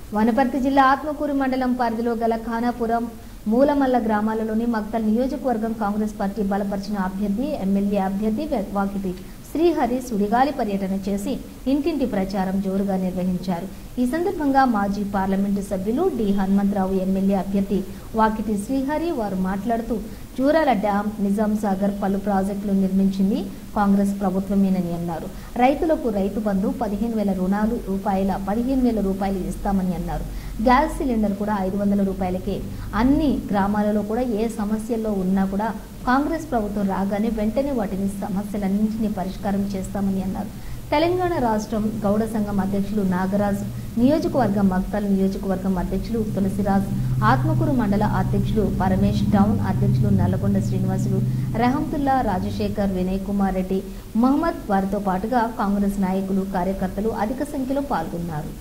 వనపర్తి జిల్లా ఆత్మకూరు మండలం పరిధిలో గల ఖానాపురం మూలమల్ల గ్రామాలలోని మక్తల్ నియోజకవర్గం కాంగ్రెస్ పార్టీ బలపరిచిన అభ్యర్థి ఎమ్మెల్యే అభ్యర్థి వాకిటి శ్రీహరి సుడిగాలి పర్యటన చేసి ఇంటింటి ప్రచారం జోరుగా నిర్వహించారు ఈ సందర్భంగా మాజీ పార్లమెంటు సభ్యులు డి హనుమంతరావు ఎమ్మెల్యే అభ్యర్థి వాకిటి శ్రీహరి వారు మాట్లాడుతూ జూరాల డ్యాం నిజాం సాగర్ పలు ప్రాజెక్టులు నిర్మించింది కాంగ్రెస్ ప్రభుత్వమేనని అన్నారు రైతులకు రైతు బంధు పదిహేను వేల రుణాలు రూపాయల పదిహేను వేల రూపాయలు ఇస్తామని అన్నారు గ్యాస్ సిలిండర్ కూడా ఐదు వందల రూపాయలకే అన్ని గ్రామాలలో కూడా ఏ సమస్యల్లో ఉన్నా కూడా కాంగ్రెస్ ప్రభుత్వం రాగానే వెంటనే వాటిని సమస్యలన్నింటినీ పరిష్కారం చేస్తామని అన్నారు తెలంగాణ రాష్ట్రం గౌడ సంఘం అధ్యక్షులు నాగరాజ్ నియోజకవర్గం మక్తల్ నియోజకవర్గం అధ్యక్షులు తులసిరాజ్ ఆత్మకూరు మండల అధ్యక్షులు పరమేష్ టౌన్ అధ్యక్షులు నల్లగొండ శ్రీనివాసులు రహంతుల్లా రాజశేఖర్ వినయ్ కుమార్ రెడ్డి మహమ్మద్ వారితో పాటుగా కాంగ్రెస్ నాయకులు కార్యకర్తలు అధిక సంఖ్యలో పాల్గొన్నారు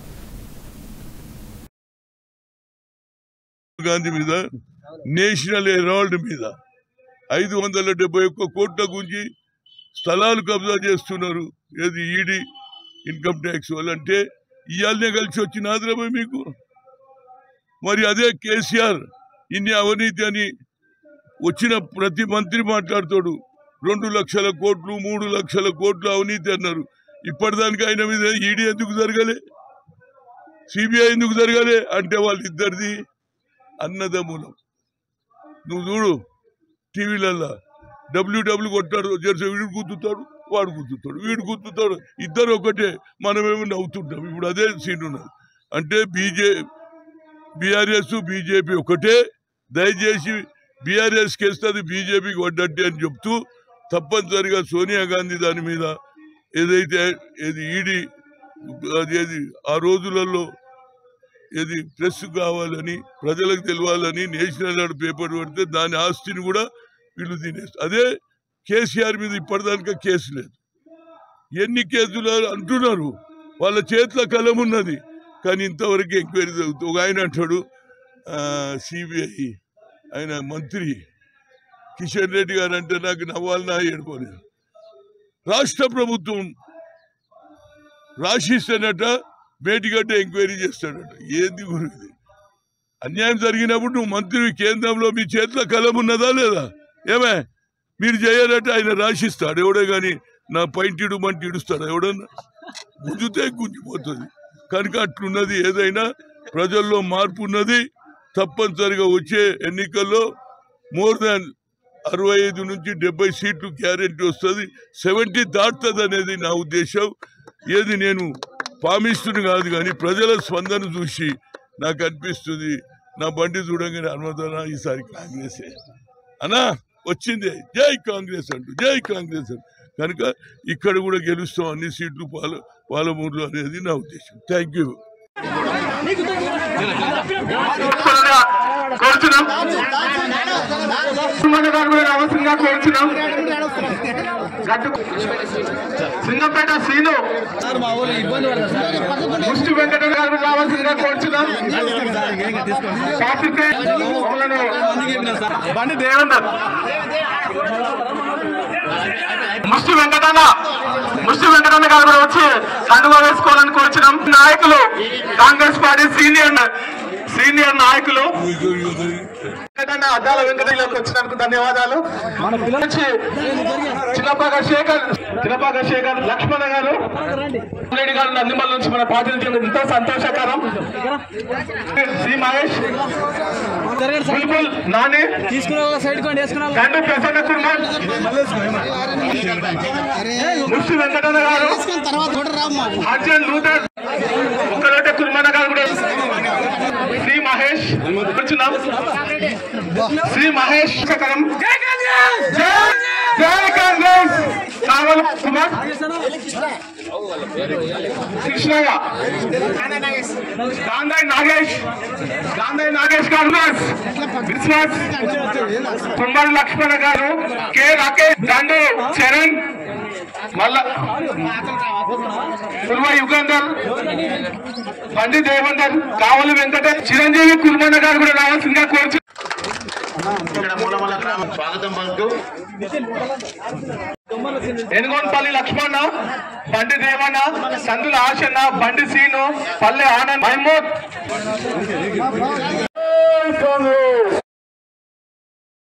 గాంధీ మీద నేషనల్ హెరాల్డ్ మీద ఐదు వందల డెబ్బై ఒక్క కోట్ల గురించి స్థలాలు కబ్జా చేస్తున్నారు ఏది ఈడీ ఇన్కమ్ ట్యాక్స్ వాళ్ళు అంటే ఇవాళనే కలిసి వచ్చిన ఆదరమే మీకు మరి అదే కేసీఆర్ ఇన్ని అవినీతి అని వచ్చిన ప్రతి మంత్రి మాట్లాడుతాడు రెండు లక్షల కోట్లు మూడు లక్షల కోట్లు అవినీతి అన్నారు ఇప్పటిదానికి ఆయన మీద ఈడీ ఎందుకు జరగలే సిబిఐ ఎందుకు జరగలే అంటే వాళ్ళిద్దరిది అన్నదమ్ములం నువ్వు చూడు టీవీలల్లా డబ్ల్యూ డబ్ల్యూ కొట్టాడు జెర్సీ వీడు గుర్తుతాడు వాడు గుర్తుతాడు వీడు గుర్తుతాడు ఇద్దరు ఒకటే మనమేమో నవ్వుతుంటాం ఇప్పుడు అదే సీన్ ఉన్నది అంటే బీజే బీఆర్ఎస్ బీజేపీ ఒకటే దయచేసి బీఆర్ఎస్కి వేస్తుంది బీజేపీకి వడ్డట్టే అని చెప్తూ తప్పనిసరిగా సోనియా గాంధీ దాని మీద ఏదైతే ఏది ఈడీ అది ఏది ఆ రోజులలో ఏది ప్రెస్ కావాలని ప్రజలకు తెలియాలని నేషనల్ అవార్డు పేపర్ పెడితే దాని ఆస్తిని కూడా వీళ్ళు తినేస్తారు అదే కేసీఆర్ మీద ఇప్పటిదానిక కేసు లేదు ఎన్ని కేసులు అంటున్నారు వాళ్ళ చేతిలో కలం ఉన్నది కానీ ఇంతవరకు ఎంక్వైరీ జరుగుతుంది ఒక ఆయన అంటాడు సిబిఐ ఆయన మంత్రి కిషన్ రెడ్డి గారు అంటే నాకు నవ్వాలన్నా ఏడుకోలేదు రాష్ట్ర ప్రభుత్వం రాసిస్తేనట మేటిగడ్డ ఎంక్వైరీ చేస్తాడట ఏంది గురు ఇది అన్యాయం జరిగినప్పుడు నువ్వు మంత్రి కేంద్రంలో మీ చేతిలో కలం ఉన్నదా లేదా ఏమే మీరు చేయరట ఆయన రాసిస్తాడు ఎవడే కానీ నా పైంటిడు మంటి ఇడుస్తాడు ఎవడన్నా గుంజితే గుంజిపోతుంది కనుక అట్లున్నది ఏదైనా ప్రజల్లో మార్పు ఉన్నది తప్పనిసరిగా వచ్చే ఎన్నికల్లో మోర్ దాన్ అరవై ఐదు నుంచి డెబ్బై సీట్లు గ్యారెంటీ వస్తుంది సెవెంటీ దాటుతుంది అనేది నా ఉద్దేశం ఏది నేను పామిస్తుని కాదు కానీ ప్రజల స్పందన చూసి నాకు అనిపిస్తుంది నా బండి చూడంగానే హనుమంతనా ఈసారి కాంగ్రెస్ అనా వచ్చింది జై కాంగ్రెస్ అంటూ జై కాంగ్రెస్ అంటూ కనుక ఇక్కడ కూడా గెలుస్తాం అన్ని సీట్లు పాల పాలమూరులో అనేది నా ఉద్దేశం థ్యాంక్ యూ కోరుచున్నాం సుమన్ గారు కూడా రావాల్సిందిగా కోరుచున్నాం గట్టు సింగంపేట సీను ముష్టి వెంకట గారు కూడా రావాల్సిందిగా కోరుచున్నాం కార్తికేయ మమ్మల్ని బండి దేవేందర్ ముష్టి వెంకటన్న ముష్టి వెంకటన్న గారు కూడా వచ్చి కండువా వేసుకోవాలని కోరుచున్నాం నాయకులు కాంగ్రెస్ పార్టీ సీనియర్ సీనియర్ నాయకులు వెంకటన్న అద్దాల వెంకటయ్యలోకి వచ్చినందుకు ధన్యవాదాలు మన పిల్లల నుంచి చిన్నపాక శేఖర్ చిన్నపాక శేఖర్ లక్ష్మణ గారు రెడ్డి గారు నందిమల్ నుంచి మన పార్టీ ఎంతో సంతోషకరం శ్రీ మహేష్ బుల్బుల్ నాని గండు ప్రసన్న కుమార్ ముష్టి వెంకటన్న గారు అర్జున్ లూథర్ ఒక్కరోటే కుర్మన్న గారు కూడా శ్రీ మహేష్ కూర్చున్నాం శ్రీ మహేష్ కరం జై కాంగ్రెస్ కావల్ కుమార్ కృష్ణయ్య గాంధాయ్ నాగేష్ గాంధాయ్ నాగేష్ కాంగ్రెస్ విశ్వాస్ తుమ్మడి లక్ష్మణ గారు కె రాకేష్ దండు చరణ్ మళ్ళా కుల్వ యుగంధర్ బండి దేవందర్ కావలి వెంకట చిరంజీవి కుల్మన్న గారు కూడా రావాల్సిందిగా కోరుచు ఇక్కడ మూలమల గ్రామం స్వాగతం పలుకుతూ ఎనుగోన్పల్లి లక్ష్మణ బండి దేవన్న సందుల ఆశన్న బండి సీను పల్లె ఆనంద్ మహమూద్